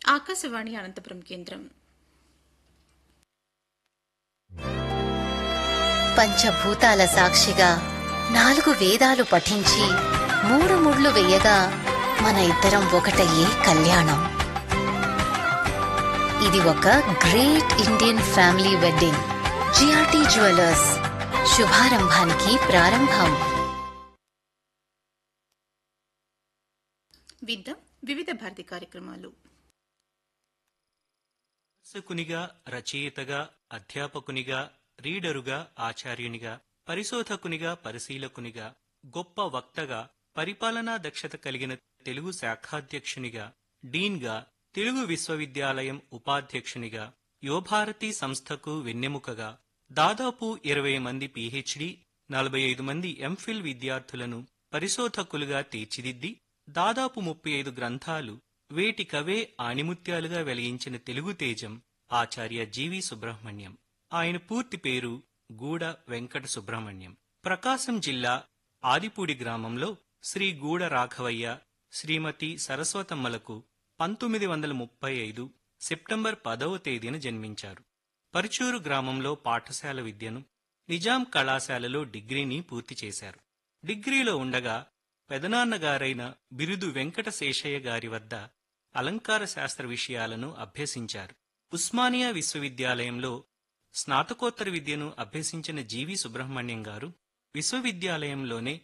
ఆకాశవాణి అనంతపురం కేంద్రం పంచభూతాల సాక్షిగా నాలుగు వేదాలు పఠించి మూడు ముళ్ళు వేయగా మన ఇద్దరం ఒకటయ్యే కళ్యాణం ఇది ఒక great Indian family wedding GRT jewellers శుభారంభానికి ప్రారంభం విద్దాం వివిధ భారతి కార్యక్రమాలు విమర్శకునిగా రచయితగా అధ్యాపకునిగా రీడరుగా ఆచార్యునిగా పరిశోధకునిగా పరిశీలకునిగా గొప్ప వక్తగా పరిపాలనా దక్షత కలిగిన తెలుగు శాఖాధ్యక్షునిగా డీన్గా తెలుగు విశ్వవిద్యాలయం ఉపాధ్యక్షునిగా యువభారతి సంస్థకు వెన్నెముకగా దాదాపు ఇరవై మంది పీహెచ్డీ నలభై ఐదు మంది ఎంఫిల్ విద్యార్థులను పరిశోధకులుగా తీర్చిదిద్ది దాదాపు ముప్పై ఐదు గ్రంథాలు వేటికవే ఆణిముత్యాలుగా వెలిగించిన తెలుగు తేజం ఆచార్య జీవి సుబ్రహ్మణ్యం ఆయన పూర్తి పేరు గూడ వెంకట సుబ్రహ్మణ్యం ప్రకాశం జిల్లా ఆదిపూడి గ్రామంలో శ్రీ గూడ రాఘవయ్య శ్రీమతి సరస్వతమ్మలకు పంతొమ్మిది వందల ముప్పై ఐదు సెప్టెంబర్ పదవ తేదీన జన్మించారు పరుచూరు గ్రామంలో పాఠశాల విద్యను నిజాం కళాశాలలో డిగ్రీని పూర్తి చేశారు డిగ్రీలో ఉండగా పెదనాన్నగారైన బిరుదు వెంకట శేషయ్య గారి వద్ద అలంకార శాస్త్ర విషయాలను అభ్యసించారు ఉస్మానియా విశ్వవిద్యాలయంలో స్నాతకోత్తర విద్యను అభ్యసించిన జీవి సుబ్రహ్మణ్యం గారు విశ్వవిద్యాలయంలోనే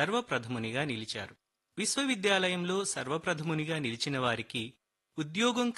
సర్వప్రథమునిగా నిలిచారు విశ్వవిద్యాలయంలో సర్వప్రథమునిగా నిలిచిన వారికి ఉద్యోగం